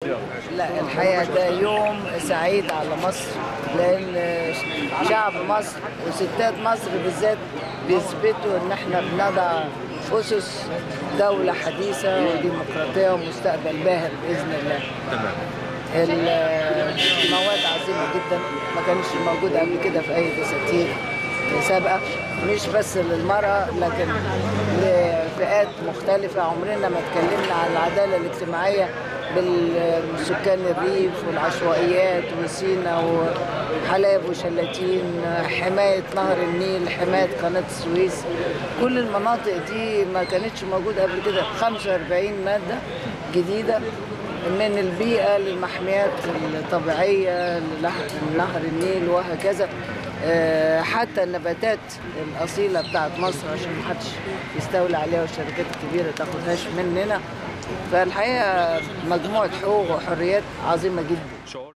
لا الحقيقة ده يوم سعيد على مصر لأن شعب مصر وستات مصر بالذات بيثبتوا إن إحنا بنضع أسس دولة حديثة وديمقراطية ومستقبل باهر بإذن الله. تمام المواد عظيمة جدا ما كانش موجودة قبل كده في أي دساتير سابقة مش بس للمرأة لكن لفئات مختلفة عمرنا ما اتكلمنا عن العدالة الاجتماعية بالسكان الريف والعشوائيات وسينا وحلايب وشلاتين حماية نهر النيل حماية قناة السويس كل المناطق دي ما كانتش موجودة قبل كده 45 مادة جديدة من البيئة للمحميات الطبيعية لنهر النيل وهكذا آه، حتى النباتات الأصيلة بتاعت مصر عشان محدش يستولي عليها والشركات الكبيرة تاخدهاش مننا فالحقيقة مجموعة حقوق وحريات عظيمة جدا شعور